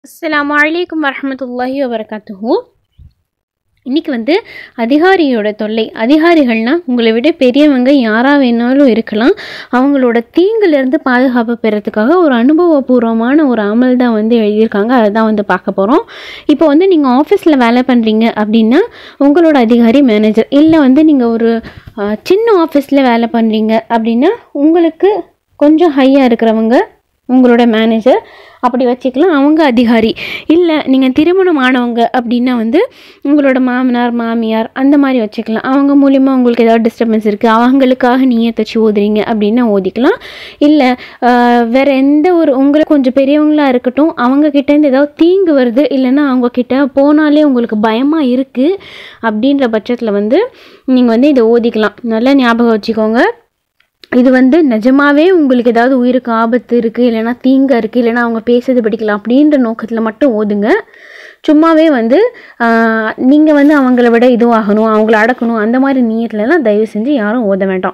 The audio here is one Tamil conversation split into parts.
அஸ்ஸலாமு அலைக்கும் வரஹ்மத்துல்லாஹி வபரகாத்துஹு இன்னைக்கு வந்து அதிகாரியோட தொல்லை அதிகாரிகள்னா உங்களை விட பெரியவங்க யாராக வேணாலும் இருக்கலாம் அவங்களோட தீங்குலேருந்து பாதுகாப்பு பெறத்துக்காக ஒரு அனுபவபூர்வமான ஒரு அமல் தான் வந்து எழுதியிருக்காங்க அதுதான் வந்து பார்க்க போகிறோம் இப்போ வந்து நீங்கள் ஆஃபீஸில் வேலை பண்ணுறீங்க அப்படின்னா உங்களோட அதிகாரி மேனேஜர் இல்லை வந்து நீங்கள் ஒரு அஹ், சின்ன ஆஃபீஸில் வேலை பண்ணுறீங்க அப்படின்னா உங்களுக்கு கொஞ்சம் ஹையாக இருக்கிறவங்க உங்களோட மேனேஜர் அப்படி வச்சுக்கலாம் அவங்க அதிகாரி இல்லை நீங்கள் திருமணம் ஆனவங்க அப்படின்னா வந்து உங்களோட மாமனார் மாமியார் அந்த மாதிரி வச்சுக்கலாம் அவங்க மூலியமாக உங்களுக்கு ஏதாவது டிஸ்டர்பன்ஸ் இருக்குது அவங்களுக்காக நீங்கள் தச்சு ஓதுறீங்க அப்படின்னா ஓதிக்கலாம் இல்லை வேறு எந்த ஒரு உங்களுக்கு கொஞ்சம் பெரியவங்களா இருக்கட்டும் அவங்க கிட்டேருந்து ஏதாவது தீங்கு வருது இல்லைன்னா அவங்க கிட்ட போனாலே உங்களுக்கு பயமாக இருக்குது அப்படின்ற பட்சத்தில் வந்து நீங்கள் வந்து இதை ஓதிக்கலாம் நல்லா ஞாபகம் வச்சுக்கோங்க இது வந்து நிஜமாவே உங்களுக்கு ஏதாவது உயிருக்கு ஆபத்து இருக்குது இல்லைன்னா தீங்கு இருக்குது இல்லைன்னா அவங்க பேசுறது படிக்கலாம் அப்படின்ற நோக்கத்தில் மட்டும் ஓதுங்க சும்மாவே வந்து நீங்கள் வந்து அவங்கள விட இதுவாகணும் அவங்கள அடக்கணும் அந்த மாதிரி நீயத்துலலாம் தயவு செஞ்சு யாரும் ஓத வேண்டாம்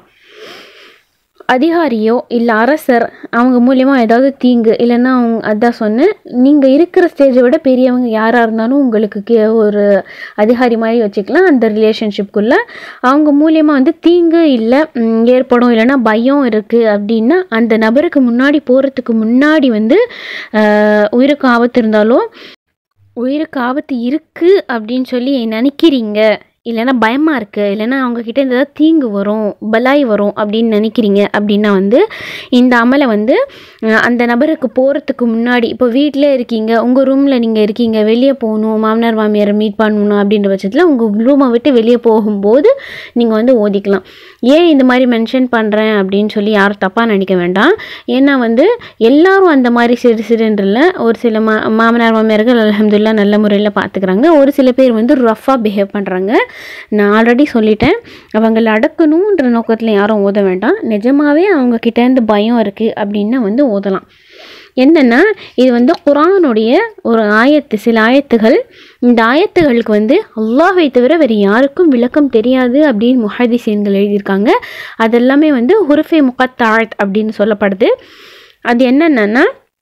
அதிகாரியோ இல்லை அரசர் அவங்க மூலியமாக ஏதாவது தீங்கு இல்லைன்னா அவங்க அதான் சொன்னேன் நீங்கள் இருக்கிற ஸ்டேஜை விட பெரியவங்க யாராக இருந்தாலும் உங்களுக்கு கே ஒரு அதிகாரி மாதிரி வச்சுக்கலாம் அந்த ரிலேஷன்ஷிப்குள்ளே அவங்க மூலியமாக வந்து தீங்கு இல்லை ம், ஏற்படும் இல்லைன்னா பயம் இருக்குது அப்படின்னா அந்த நபருக்கு முன்னாடி போகிறதுக்கு முன்னாடி வந்து ஆஹ், உயிருக்கு ஆபத்து இருந்தாலோ உயிருக்கு ஆபத்து இருக்குது அப்படின்னு சொல்லி நினைக்கிறீங்க இல்லைன்னா பயமாக இருக்குது இல்லைன்னா அவங்கக்கிட்ட இருந்து ஏதாவது தீங்கு வரும் பலாய் வரும் அப்படின்னு நினைக்கிறீங்க அப்படின்னா வந்து இந்த அமலை வந்து அஹ், அந்த நபருக்கு போகிறதுக்கு முன்னாடி இப்போ வீட்டிலே இருக்கீங்க உங்கள் ரூமில் நீங்கள் இருக்கீங்க வெளியே போகணும் மாமனார் மாமியாரை மீட் பண்ணணும் அப்படின்ற பட்சத்தில் உங்கள் ரூமை விட்டு வெளியே போகும்போது நீங்கள் வந்து ஓதிக்கலாம் ஏன் இந்த மாதிரி மென்ஷன் பண்ணுறேன் அப்படின்னு சொல்லி யாரும் தப்பாக நினைக்க வேண்டாம் ஏன்னா வந்து எல்லாரும் அந்த மாதிரி சிறு சிறுன்றில் ஒரு சில மா மாமனார் மாமியார்கள் அல்ஹம்துலில்லாஹ் நல்ல முறையில் பார்த்துக்கிறாங்க ஒரு சில பேர் வந்து ரஃப்பாக பிஹேவ் பண்ணுறாங்க நான் ஆல்ரெடி சொல்லிட்டேன் அவங்கள அடக்கணுன்ற நோக்கத்தில் யாரும் ஓத வேண்டாம் நிஜமாவே அவங்க கிட்டேருந்து பயம் இருக்குது அப்படின்னா வந்து ஓதலாம் என்னென்னா இது வந்து குரானுடைய ஒரு ஆயத்து சில ஆயத்துகள் இந்த ஆயத்துகளுக்கு வந்து அல்லாஹை தவிர வேறு யாருக்கும் விளக்கம் தெரியாது அப்படின்னு முஹதிசீன்கள் எழுதியிருக்காங்க அதெல்லாமே வந்து ஹுருஃபே முகத்தாழத் அப்படின்னு சொல்லப்படுது அது என்னென்னா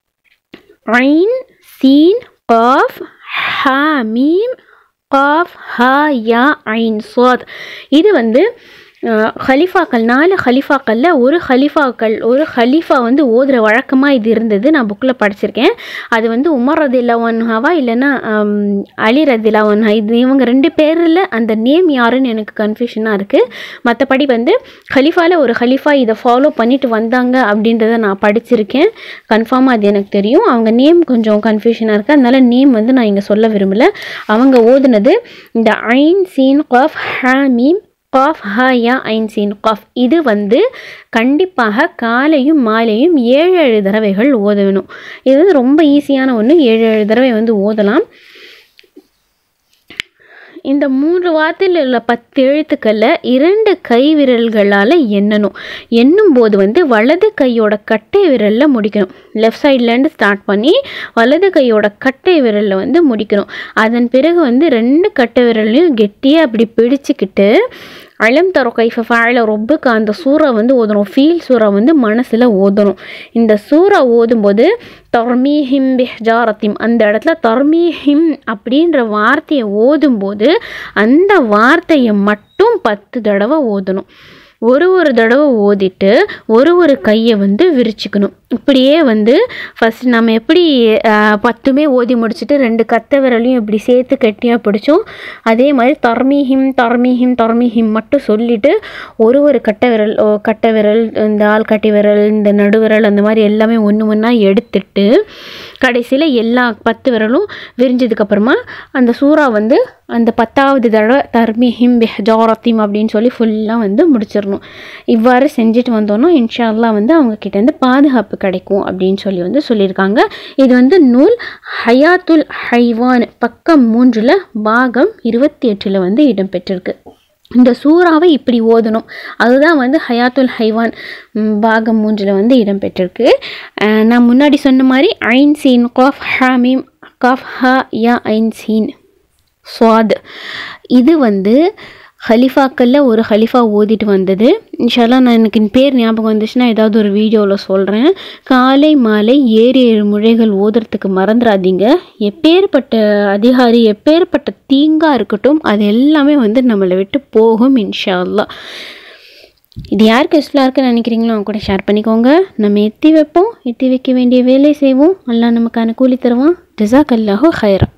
ஐன் சீன் காஃப் ஹா மீம் காஃப் ஹா யா ஐன் சாத் இது வந்து அஹ், ஹலிஃபாக்கள் நாலு ஹலிஃபாக்களில் ஒரு ஹலிஃபாக்கள் ஒரு ஹலீஃபா வந்து ஓதுற வழக்கமாக இது இருந்தது நான் புக்கில் படிச்சிருக்கேன் அது வந்து உமர் ரதில்லா ஒன்ஹாவா இல்லைன்னா ஹம், அலி ரதில்லா ஒன்ஹா இது இவங்க ரெண்டு பேரில் அந்த நேம் யாருன்னு எனக்கு கன்ஃபியூஷனாக இருக்குது மற்றபடி வந்து ஹலிஃபாவில் ஒரு ஹலிஃபா இதை ஃபாலோ பண்ணிட்டு வந்தாங்க அப்படின்றத நான் படிச்சிருக்கேன் கன்ஃபார்மாக அது எனக்கு தெரியும் அவங்க நேம் கொஞ்சம் கன்ஃபியூஷனாக இருக்குது அதனால நேம் வந்து நான் இங்கே சொல்ல விரும்பல அவங்க ஓதுனது இந்த ஐன் சீன் காஃப் ஹா மீம் காஃப் ஹா யா ஐன் சீன் காஃப் இது வந்து கண்டிப்பாக காலையும் மாலையும் ஏழு ஏழு தடவைகள் ஓத வேணும் இது வந்து ரொம்ப ஈஸியான ஒன்று ஏழு ஏழு தடவை வந்து ஓதலாம் இந்த மூன்று வார்த்தையில் உள்ள பத்து எழுத்துக்களில் இரண்டு கை விரல்களால் எண்ணணும் எண்ணும் போது வந்து வலது கையோட கட்டை விரலில் முடிக்கணும் லெஃப்ட் சைட்லேருந்து ஸ்டார்ட் பண்ணி வலது கையோட கட்டை விரலில் வந்து முடிக்கணும் அதன் பிறகு வந்து ரெண்டு கட்டை விரல்லையும் கெட்டியாக அப்படி பிடிச்சிக்கிட்டு அலம் தர கைஃப ஃபேல ரொப்புக்கு அந்த சூறா வந்து ஓதணும் ஃபீல் சூறா வந்து மனசில் ஓதணும் இந்த சூறா ஓதும்போது தர்மீஹிம் பிஹ்ஜாரத்திம் அந்த இடத்துல தர்மீஹிம் அப்படின்ற வார்த்தையை ஓதும்போது அந்த வார்த்தையை மட்டும் பத்து தடவை ஓதணும் ஒரு ஒரு தடவை ஓதிட்டு ஒரு ஒரு கையை வந்து விரிச்சுக்கணும் இப்படியே வந்து ஃபஸ்ட் நம்ம எப்படி ஆஹ், பத்துமே ஓதி முடிச்சுட்டு ரெண்டு கத்த விரலையும் இப்படி சேர்த்து கெட்டியாக பிடிச்சோம் அதே மாதிரி தர்மீஹிம் தர்மீஹிம் தர்மீஹிம் மட்டும் சொல்லிட்டு ஒரு ஒரு கட்டை விரல் ஓ, கட்டை விரல் இந்த ஆள்கட்டை விரல் இந்த நடுவிரல் அந்த மாதிரி எல்லாமே ஒன்று ஒன்றா எடுத்துட்டு கடைசியில் எல்லா பத்து விரலும் விரிஞ்சதுக்கப்புறமா அந்த சூறா வந்து அந்த பத்தாவது தடவை தர்மிஹிம் பிஹஜாரத்திம் அப்படின்னு சொல்லி ஃபுல்லாக வந்து முடிச்சிடணும் இவ்வாறு செஞ்சுட்டு வந்தோன்னா இன்ஷா அல்லாஹ் வந்து அவங்க கிட்டேருந்து பாதுகாப்பு கிடைக்கும் அப்படின்னு சொல்லி வந்து சொல்லியிருக்காங்க இது வந்து நூல் ஹயாத்துல் ஹைவான் பக்கம் மூன்றில் பாகம் இருபத்தி எட்டில் வந்து இடம்பெற்றிருக்கு இந்த சூறாவை இப்படி ஓதணும் அதுதான் வந்து ஹயாத்துல் ஹைவான் ம், பாகம் மூன்றில் வந்து இடம்பெற்றிருக்கு அஹ், நான் முன்னாடி சொன்ன மாதிரி ஐன் சீன் காஃப் ஹாமீம் காஃப் ஹா யா ஐன் சீன் ஸ்வாத் இது வந்து ஹலிஃபாக்களில் ஒரு ஹலிஃபா ஓதிட்டு வந்தது இன்ஷால்லா நான் எனக்கு என் பேர் ஞாபகம் வந்துச்சுன்னா ஏதாவது ஒரு வீடியோவில் சொல்கிறேன் காலை மாலை ஏழு ஏழு முறைகள் ஓதுறதுக்கு மறந்துடாதீங்க எப்பேற்பட்ட அதிகாரி எப்பேற்பட்ட தீங்காக இருக்கட்டும் அது எல்லாமே வந்து நம்மளை விட்டு போகும் இன்ஷா அல்லாஹ் இது யாருக்கு யூஸ்ஃபுல்லாக இருக்குன்னு நினைக்கிறீங்களோ அவங்க கூட ஷேர் பண்ணிக்கோங்க நம்ம எத்தி வைப்போம் எத்தி வைக்க வேண்டிய வேலை செய்வோம் அல்லாஹ் நமக்கான கூலி தருவான் ஜசாக் அல்லாஹு ஹைரா